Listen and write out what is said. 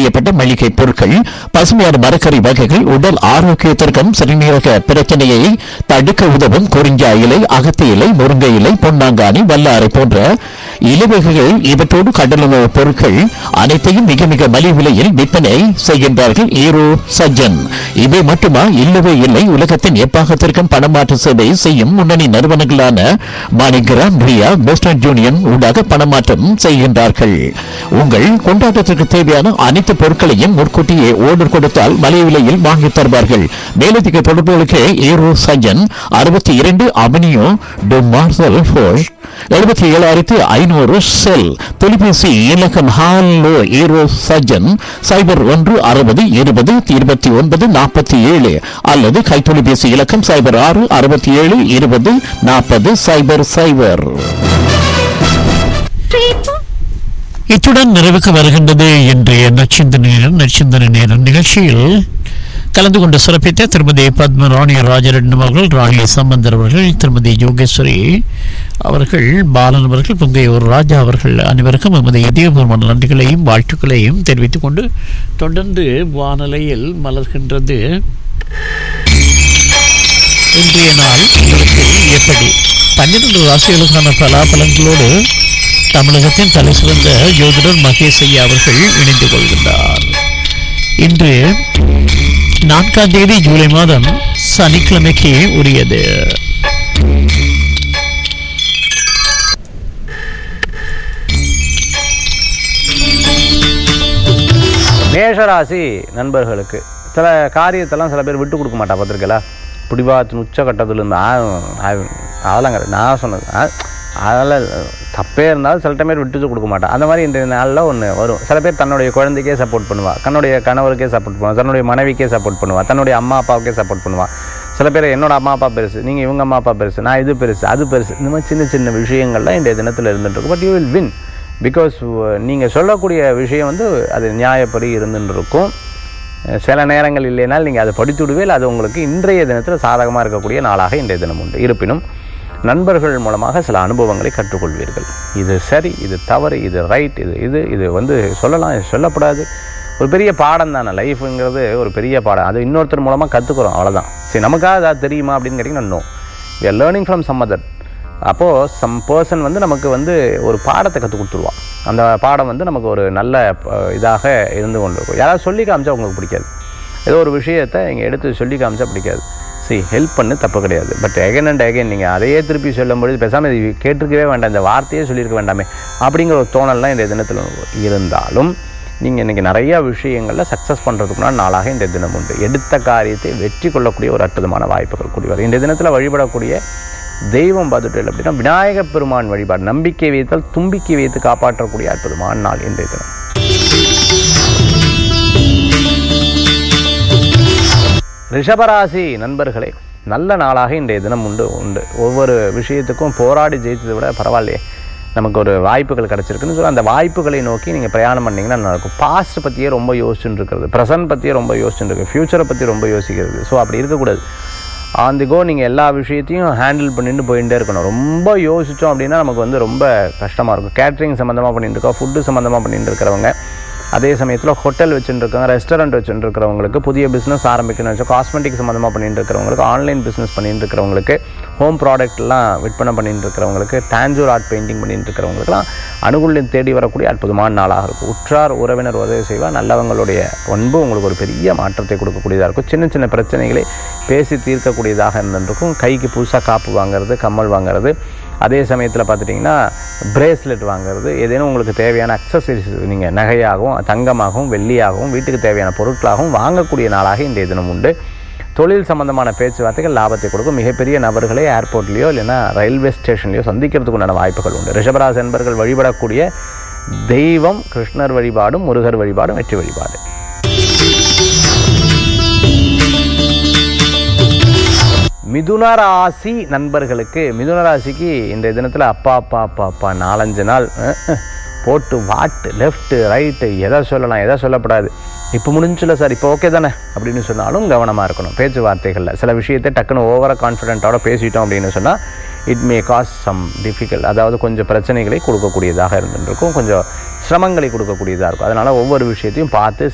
செய்யப்பட்ட மளிகை பொருட்கள் பசுமையான மரக்கறி வகைகள் உடல் ஆரோக்கியத்திற்கும் சிறுநீரக பிரச்சனையை தடுக்க உதவும் குறிஞ்சா இலை அகத்தி இலை முருங்கை இலை பொன்னாங்கானி வல்லாரை போன்ற இலைவகைகள் இவற்றோடு கடலுணவு பொருட்கள் அனைத்தையும் மிக மிக மலிவு விலையில் விற்பனை செய்கின்றார்கள் ஈரோ சஜ்ஜன் இவை மட்டுமா இல்லவே இல்லை உலகத்தின் எப்பாகத்திற்கும் பணமாற்று சேவை செய்யும் முன்னணி நிறுவனங்களான மாணிகிராம் ரியா வெஸ்டர்ன் யூனியன் ஊடாக பணமாற்றம் செய்கின்றார்கள் உங்கள் கொண்டாட்டத்திற்கு தேவையான அனைத்து பொருட்களையும் முன்கூட்டியே ஓர்டர் கொடுத்தால் மலிவு விலையில் வாங்கித் தருவார்கள் மேலதிக தொடர்புகளுக்கு ஈரோ சஜ்ஜன் அறுபத்தி இரண்டு அவனியோ டு மார்சல் ஃபோஷ் எழுபத்தி ஏழாயிரத்தி ஐநூறு செல் தொலைபேசி இலக்கம் ஹாலோ ஈரோ சஜன் சைபர் ஒன்று அறுபது இருபது இருபத்தி ஒன்பது நாற்பத்தி ஏழு அல்லது கைத்தொலைபேசி இலக்கம் சைபர் ஆறு அறுபத்தி ஏழு இருபது நாற்பது சைபர் சைபர் இத்துடன் நிறைவுக்கு வருகின்றது இன்றைய நச்சிந்தனை நேரம் நச்சிந்தனை நேரம் நிகழ்ச்சியில் கலந்து கொண்டு சிறப்பித்த திருமதி பத்மராணி ராஜரட்னம் அவர்கள் ராணி சம்பந்தர் அவர்கள் திருமதி யோகேஸ்வரி அவர்கள் பாலன் அவர்கள் பொங்கையூர் ராஜா அவர்கள் அனைவருக்கும் எமது இதயபூர்வமான நன்றிகளையும் வாழ்த்துக்களையும் தெரிவித்துக் கொண்டு தொடர்ந்து வானலையில் மலர்கின்றது இன்றைய நாள் உங்களுக்கு எப்படி பன்னிரண்டு ராசிகளுக்கான பலாபலங்களோடு தமிழகத்தின் தலை சிறந்த ஜோதிடர் மகேஷ் ஐயா அவர்கள் இணைந்து கொள்கின்றார் இன்று நான்காம் தேதி ஜூலை மாதம் சனிக்கிழமைக்கு உரியது மேஷராசி நண்பர்களுக்கு சில காரியத்தெல்லாம் சில பேர் விட்டு கொடுக்க மாட்டா பார்த்துருக்கல பிடிவாத்தின் உச்சகட்டத்தில் இருந்து ஆ, ஆ, அதெல்லாம் கிடையாது நான் சொன்னது ஆ, அதெல்லாம் தப்பே இருந்தாலும் சில டைம் விட்டு கொடுக்க மாட்டா அந்த மாதிரி இன்றைய நாளில் ஒன்று வரும் சில பேர் தன்னுடைய குழந்தைக்கே சப்போர்ட் பண்ணுவா தன்னுடைய கணவருக்கே சப்போர்ட் பண்ணுவா தன்னுடைய மனைவிக்கே சப்போர்ட் பண்ணுவா தன்னுடைய அம்மா அப்பாவுக்கே சப்போர்ட் பண்ணுவா சில பேர் என்னோட அம்மா அப்பா பெருசு நீங்கள் இவங்க அம்மா அப்பா பெருசு நான் இது பெருசு அது பெருசு இந்த மாதிரி சின்ன சின்ன விஷயங்கள்லாம் இன்றைய தினத்தில் இருந்துட்டு இருக்கும் but you will win because நீங்கள் சொல்லக்கூடிய விஷயம் வந்து அது நியாயப்படி இருந்துன்னு இருக்கும் சில நேரங்கள் இல்லைனால் நீங்கள் அதை படித்துடுவேல் அது உங்களுக்கு இன்றைய தினத்தில் சாதகமாக இருக்கக்கூடிய நாளாக இன்றைய தினம் உண்டு இருப்பினும் நண்பர்கள் மூலமாக சில அனுபவங்களை கற்றுக்கொள்வீர்கள் இது சரி இது தவறு இது ரைட் இது இது இது வந்து சொல்லலாம் இது சொல்லக்கூடாது ஒரு பெரிய பாடம் தானே லைஃப்ங்கிறது ஒரு பெரிய பாடம் அது இன்னொருத்தர் மூலமாக கற்றுக்குறோம் அவ்வளோதான் சரி நமக்காக அது தெரியுமா அப்படின்னு கேட்டிங்கன்னா no we are learning from some other அப்போது சம் பர்சன் வந்து நமக்கு வந்து ஒரு பாடத்தை கற்றுக் கொடுத்துருவான் அந்த பாடம் வந்து நமக்கு ஒரு நல்ல அஹ், இதாக இருந்து கொண்டு இருக்கும் யாராவது சொல்லி காமிச்சா உங்களுக்கு பிடிக்காது ஏதோ ஒரு விஷயத்தை இங்கே எடுத்து சொல்லி காமிச்சா பிடிக்காது சரி ஹெல்ப் பண்ணு தப்பு கிடையாது பட் எகைன் அண்ட் எகைன் நீங்கள் அதையே திருப்பி சொல்லும்பொழுது பேசாமல் இது கேட்டிருக்கவே வேண்டாம் இந்த வார்த்தையே சொல்லியிருக்க வேண்டாமே அப்படிங்கிற ஒரு தோணல்லாம் இந்த தினத்தில் இருந்தாலும் நீங்கள் இன்றைக்கி நிறையா விஷயங்களில் சக்ஸஸ் பண்ணுறதுக்குனா நாளாக இந்த தினம் உண்டு எடுத்த காரியத்தை வெற்றி கொள்ளக்கூடிய ஒரு அற்புதமான வாய்ப்புகள் கூடி வரும் இந்த தினத்தில் வழிபடக்கூடிய தெய்வம் பார்த்துட்டு அப்படின்னா விநாயகப் பெருமான் வழிபாடு நம்பிக்கை வைத்தால் தும்பிக்கை வைத்து காப்பாற்றக்கூடிய அற்புதமான நாள் இன்றைய தினம் ரிஷபராசி நண்பர்களே நல்ல நாளாக இன்றைய தினம் உண்டு உண்டு ஒவ்வொரு விஷயத்துக்கும் போராடி ஜெயித்ததை விட பரவாயில்லையே நமக்கு ஒரு வாய்ப்புகள் கிடச்சிருக்குன்னு சொல்லி அந்த வாய்ப்புகளை நோக்கி நீங்கள் பிரயாணம் பண்ணிங்கன்னா நல்லா இருக்கும் பாஸ்ட் பற்றியே ரொம்ப யோசிச்சுட்டு இருக்கிறது ப்ரெசன்ட் பற்றியே ரொம்ப யோசிச்சுட்டு இருக்கு ஃப்யூச்சரை பற்றி ரொம்ப யோசிக்கிறது ஸோ அப்படி இருக்கக்கூடாது ஆன் தி கோ நீங்கள் எல்லா விஷயத்தையும் ஹேண்டில் பண்ணிட்டு போயிட்டே இருக்கணும் ரொம்ப யோசித்தோம் அப்படின்னா நமக்கு வந்து ரொம்ப கஷ்டமாக இருக்கும் கேட்ரிங் சம்மந்தமாக பண்ணிட்டு இருக்கோம் ஃபுட்டு சம்மந்தமாக பண்ணிட்டு இருக்கிறவங்க அதே சமயத்தில் ஹோட்டல் வச்சுட்டு இருக்காங்க ரெஸ்டாரண்ட் வச்சுட்டு இருக்கிறவங்களுக்கு புதிய பிஸ்னஸ் ஆரம்பிக்கணும்னு வச்சு காஸ்மெட்டிக் சம்மந்தமாக பண்ணிட்டு இருக்கிறவங்களுக்கு ஆன்லைன் பிஸ்னஸ் பண்ணிட்டு இருக்கிறவங்களுக்கு ஹோம் ப்ராடக்ட்லாம் விற்பனை பண்ணிட்டு இருக்கிறவங்களுக்கு டான்ஜூர் ஆர்ட் பெயிண்டிங் பண்ணிட்டு இருக்கிறவங்களுக்குலாம் அனுகூலம் தேடி வரக்கூடிய அற்புதமான நாளாக இருக்கும் உற்றார் உறவினர் உதவி செய்வா நல்லவங்களுடைய பண்பு உங்களுக்கு ஒரு பெரிய மாற்றத்தை கொடுக்கக்கூடியதாக இருக்கும் சின்ன சின்ன பிரச்சனைகளை பேசி தீர்க்கக்கூடியதாக இருந்திருக்கும் கைக்கு புதுசாக காப்பு வாங்குறது கம்மல் வாங்குறது அதே சமயத்தில் பார்த்துட்டிங்கன்னா பிரேஸ்லெட் வாங்குறது ஏதேனும் உங்களுக்கு தேவையான அக்சசரிஸ் நீங்கள் நகையாகவும் தங்கமாகவும் வெள்ளியாகவும் வீட்டுக்கு தேவையான பொருட்களாகவும் வாங்கக்கூடிய நாளாக இன்றைய தினம் உண்டு தொழில் சம்பந்தமான பேச்சுவார்த்தைகள் லாபத்தை கொடுக்கும் மிகப்பெரிய நபர்களை ஏர்போர்ட்லேயோ இல்லைன்னா ரயில்வே ஸ்டேஷன்லேயோ சந்திக்கிறதுக்கு உண்டான வாய்ப்புகள் உண்டு ரிஷபராசி என்பர்கள் வழிபடக்கூடிய தெய்வம் கிருஷ்ணர் வழிபாடும் முருகர் வழிபாடும் வெற்றி வழிபாடு மிதுன ராசி நண்பர்களுக்கு மிதுன ராசிக்கு இன்றைய தினத்தில் அப்பா அப்பா அப்பா அப்பா நாலஞ்சு நாள் அஹ், அஹ், போட்டு வாட்டு லெஃப்ட்டு ரைட்டு எதை சொல்லலாம் எதை சொல்லப்படாது இப்போ முடிஞ்சுல சார் இப்போ ஓகே தானே அப்படின்னு சொன்னாலும் கவனமாக இருக்கணும் பேச்சுவார்த்தைகளில் சில விஷயத்தை டக்குன்னு ஓவராக கான்ஃபிடென்ட்டோட பேசிட்டோம் அப்படின்னு சொன்னால் it may cause some difficult அதாவது கொஞ்சம் பிரச்சனைகளை கொடுக்கக்கூடியதாக இருந்துருக்கும் கொஞ்சம் சிரமங்களை கொடுக்கக்கூடியதாக இருக்கும் அதனால் ஒவ்வொரு விஷயத்தையும் பார்த்து